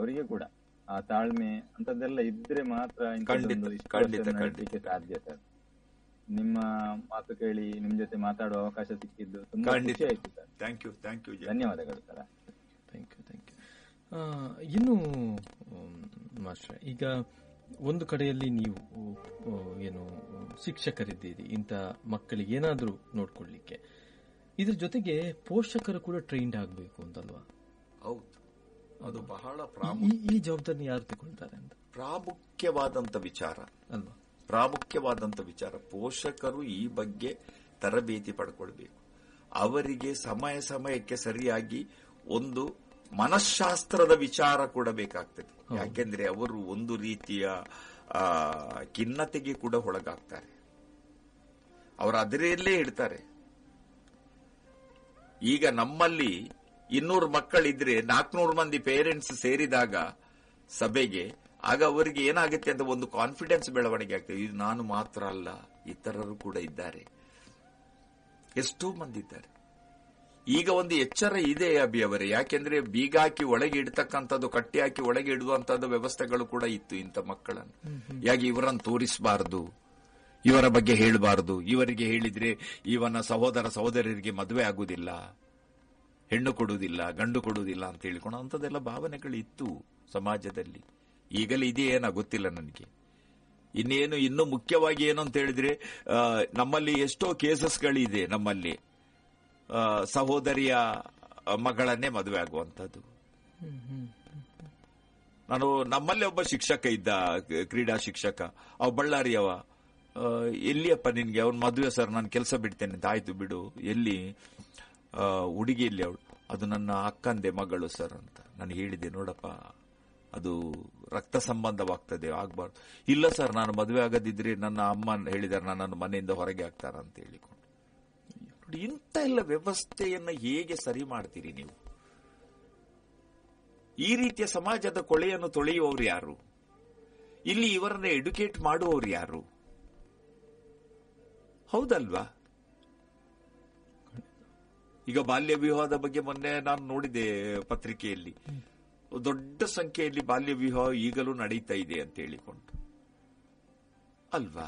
ಅವರಿಗೆ ಕೂಡ ಆ ತಾಳ್ಮೆ ಅಂತದ್ದೆಲ್ಲ ಇದ್ರೆ ಮಾತ್ರ ಇಂಥದ್ದೊಂದು ಖಂಡಿತ, ಇಷ್ಟು ಖಂಡಿತ, ವರ್ಷ ಖಂಡಿತ. ನಡೀಲಿಕ್ಕೆ ಸಾಧ್ಯ ಸರ್ ನಿಮ್ಮ ಮಾತು ಕೇಳಿ ನಿಮ್ ಜೊತೆ ಮಾತಾಡುವ ಅವಕಾಶ ಸಿಕ್ಕಿದ್ದು ತುಂಬಾ ಖಂಡಿತ ಖುಷಿ ಆಯ್ತು sir thank you thank you ಧನ್ಯವಾದಗಳು sir thank you thank you ಇನ್ನು ಮಾಸ್ಟರ್ ಈಗ ಒಂದು ಕಡೆಯಲ್ಲಿ ನೀವು ಆ, ಏನು ಶಿಕ್ಷಕರಿದ್ದೀರಿ ಇಂಥ ಮಕ್ಕಳಿಗೆ ಏನಾದರೂ ನೋಡ್ಕೊಳ್ಳಿಕ್ಕೆ ಇದ್ರ ಜೊತೆಗೆ ಪೋಷಕರು ಕೂಡ ಟ್ರೈನ್ಡ್ ಆಗಬೇಕು ಅಂತಲ್ವಾ ಹೌದು ಅದು ಬಹಳ ಈ- ಪ್ರಾಮುಖ್ಯ ಈ ಈ ಜವಾಬ್ದಾರಿ ಯಾರು ತಗೊಳ್ತಾರೆ ಅಂತ ಪ್ರಾಮುಖ್ಯವಾದಂತ ವಿಚಾರ ಅಲ್ವಾ ಪ್ರಾಮುಖ್ಯವಾದಂತ ವಿಚಾರ ಪೋಷಕರು ಈ ಬಗ್ಗೆ ತರಬೇತಿ ಪಡ್ಕೊಳ್ಬೇಕು ಅವರಿಗೆ ಸಮಯ ಸಮಯಕ್ಕೆ ಸರಿಯಾಗಿ ಒಂದು ಮನಃಶಾಸ್ತ್ರದ ವಿಚಾರ ಕೂಡ ಬೇಕಾಗ್ತದೆ ಯಾಕೆಂದ್ರೆ ಅವರು ಒಂದು ರೀತಿಯ ಆ, ಖಿನ್ನತೆಗೆ ಕೂಡ ಒಳಗಾಗ್ತಾರೆ ಅವರು ಅದರಲ್ಲೇ ಇಡ್ತಾರೆ ಈಗ ನಮ್ಮಲ್ಲಿ ಇನ್ನೂರು ಮಕ್ಕಳಿದ್ರೆ ನಾಲ್ಕನೂರು ಮಂದಿ ಪೇರೆಂಟ್ಸ್ ಸೇರಿದಾಗ ಸಭೆಗೆ ಆಗ ಅವರಿಗೆ ಏನಾಗುತ್ತೆ ಅಂತ ಒಂದು ಕಾನ್ಫಿಡೆನ್ಸ್ ಬೆಳವಣಿಗೆ ಆಗ್ತದೆ ಇದು ನಾನು ಮಾತ್ರ ಅಲ್ಲ ಇತರರು ಕೂಡ ಇದ್ದಾರೆ ಎಷ್ಟೋ ಮಂದಿ ಇದ್ದಾರೆ ಈಗ ಒಂದು ಎಚ್ಚರ ಇದೆ ಅಭಿ ಅವರೇ ಯಾಕೆಂದ್ರೆ ಬೀಗ ಹಾಕಿ ಒಳಗೆ ಇಡ್ತಕ್ಕಂಥದ್ದು ಕಟ್ಟಿ ಹಾಕಿ ಒಳಗೆ ಇಡುವಂತದ್ದು ವ್ಯವಸ್ಥೆಗಳು ಕೂಡ ಇತ್ತು ಇಂಥ ಮಕ್ಕಳನ್ನು ಯಾಕೆ ಇವರನ್ನು ತೋರಿಸಬಾರದು ಇವರ ಬಗ್ಗೆ ಹೇಳಬಾರದು ಇವರಿಗೆ ಹೇಳಿದ್ರೆ ಇವನ ಸಹೋದರ ಸಹೋದರರಿಗೆ ಮದುವೆ ಆಗುವುದಿಲ್ಲ ಹೆಣ್ಣು ಕೊಡುವುದಿಲ್ಲ ಗಂಡು ಕೊಡುವುದಿಲ್ಲ ಅಂತ ಹೇಳಿಕೊಂಡು ಅಂಥದ್ದೆಲ್ಲ ಭಾವನೆಗಳು ಇತ್ತು ಸಮಾಜದಲ್ಲಿ ಈಗಲೇ ಇದೆಯೇನೋ ಗೊತ್ತಿಲ್ಲ ನನಗೆ ಇನ್ನೇನು ಇನ್ನು ಮುಖ್ಯವಾಗಿ ಏನು ಅಂತ ಹೇಳಿದ್ರೆ ಆ, ನಮ್ಮಲ್ಲಿ ಎಷ್ಟೋ ಕೇಸಸ್ಗಳಿದೆ ನಮ್ಮಲ್ಲಿ ಆ, ಸಹೋದರಿಯ ಮಗಳನ್ನೇ ಮದುವೆ ಆಗುವಂಥದ್ದು ನಾನು ನಮ್ಮಲ್ಲಿ ಒಬ್ಬ ಶಿಕ್ಷಕ ಇದ್ದ ಕ್ರೀಡಾ ಶಿಕ್ಷಕ ಅವ ಬಳ್ಳಾರಿಯವ ಆ, ಎಲ್ಲಿಯಪ್ಪ ನಿನ್ಗೆ ಅವ್ನ ಮದುವೆ ಸರ್ ನಾನು ಕೆಲಸ ಬಿಡ್ತೇನೆ ಅಂತ ಆಯ್ತು ಬಿಡು ಎಲ್ಲಿ ಆ, ಹುಡುಗಿ ಎಲ್ಲಿ ಅವಳು ಅದು ನನ್ನ ಅಕ್ಕಂದೆ ಮಗಳು ಸರ್ ಅಂತ ನಾನು ಹೇಳಿದೆ ನೋಡಪ್ಪ ಅದು ರಕ್ತ ಸಂಬಂಧವಾಗ್ತದೆ ಆಗ್ಬಾರ್ದು ಇಲ್ಲ ಸರ್ ನಾನು ಮದುವೆ ಆಗದಿದ್ರೆ ನನ್ನ ಅಮ್ಮ ಹೇಳಿದಾರೆ ನನ್ನನ್ನು ಮನೆಯಿಂದ ಹೊರಗೆ ಹಾಕ್ತಾರ ಅಂತ ಹೇಳಿಕೊಂಡು ನೋಡಿ ಇಂಥ ಎಲ್ಲ ವ್ಯವಸ್ಥೆಯನ್ನ ಹೇಗೆ ಸರಿ ಮಾಡ್ತೀರಿ ನೀವು ಈ ರೀತಿಯ ಸಮಾಜದ ಕೊಳೆಯನ್ನು ತೊಳೆಯುವವರು ಯಾರು ಇಲ್ಲಿ ಇವರನ್ನ ಎಡ್ಯುಕೇಟ್ ಮಾಡುವವರು ಯಾರು ಹೌದಲ್ವಾ ಈಗ ಬಾಲ್ಯ ವಿವಾಹದ ಬಗ್ಗೆ ಮೊನ್ನೆ ನಾನು ನೋಡಿದೆ ಪತ್ರಿಕೆಯಲ್ಲಿ ದೊಡ್ಡ ಸಂಖ್ಯೆಯಲ್ಲಿ ಬಾಲ್ಯ ವಿವಾಹ ಈಗಲೂ ನಡೀತಾ ಇದೆ ಅಂತ ಹೇಳಿಕೊಂಡು ಅಲ್ವಾ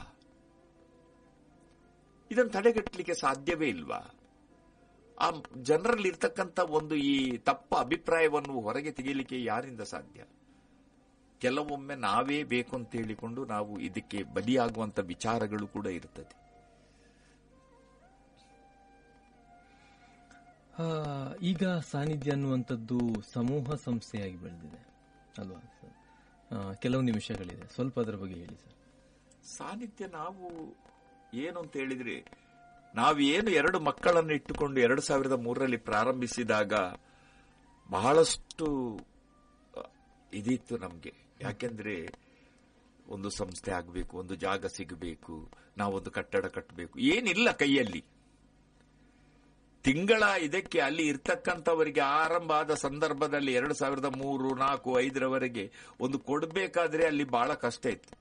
ಇದನ್ನು ತಡೆಗಟ್ಟಲಿಕ್ಕೆ ಸಾಧ್ಯವೇ ಇಲ್ವಾ ಆ ಜನರಲ್ಲಿ ಇರ್ತಕ್ಕಂಥ ಒಂದು ಈ ತಪ್ಪ ಅಭಿಪ್ರಾಯವನ್ನು ಹೊರಗೆ ತೆಗೆಯಲಿಕ್ಕೆ ಯಾರಿಂದ ಸಾಧ್ಯ ಕೆಲವೊಮ್ಮೆ ನಾವೇ ಬೇಕು ಅಂತ ಹೇಳಿಕೊಂಡು ನಾವು ಇದಕ್ಕೆ ಬಲಿಯಾಗುವಂತ ವಿಚಾರಗಳು ಕೂಡ ಇರ್ತದೆ ಆ, ಈಗ ಸಾನ್ನಿಧ್ಯ ಅನ್ನುವಂಥದ್ದು ಸಮೂಹ ಸಂಸ್ಥೆಯಾಗಿ ಬೆಳೆದಿದೆ ಅಲ್ವಾ ಸರ್ ಆ, ಕೆಲವು ನಿಮಿಷಗಳಿದೆ ಸ್ವಲ್ಪ ಅದರ ಬಗ್ಗೆ ಹೇಳಿ ಸರ್ ಸಾನ್ನಿಧ್ಯ ನಾವು ಏನು ಅಂತ ಹೇಳಿದ್ರೆ ನಾವೇನು ಎರಡು ಮಕ್ಕಳನ್ನು ಇಟ್ಟುಕೊಂಡು ಎರಡು ಸಾವಿರದ ಮೂರರಲ್ಲಿ ಪ್ರಾರಂಭಿಸಿದಾಗ ಬಹಳಷ್ಟು ಅ, ಇದಿತ್ತು ನಮ್ಗೆ ಯಾಕೆಂದ್ರೆ ಒಂದು ಸಂಸ್ಥೆ ಆಗಬೇಕು ಒಂದು ಜಾಗ ಸಿಗಬೇಕು ನಾವೊಂದು ಕಟ್ಟಡ ಕಟ್ಟಬೇಕು ಏನಿಲ್ಲ ಕೈಯಲ್ಲಿ ತಿಂಗಳ ಇದಕ್ಕೆ ಅಲ್ಲಿ ಇರ್ತಕ್ಕಂಥವರಿಗೆ ಆರಂಭ ಆದ ಸಂದರ್ಭದಲ್ಲಿ ಎರಡು ಸಾವಿರದ ಮೂರು ನಾಲ್ಕು ಐದರವರೆಗೆ ಒಂದು ಕೊಡಬೇಕಾದ್ರೆ ಅಲ್ಲಿ ಬಹಳ ಕಷ್ಟ ಇತ್ತು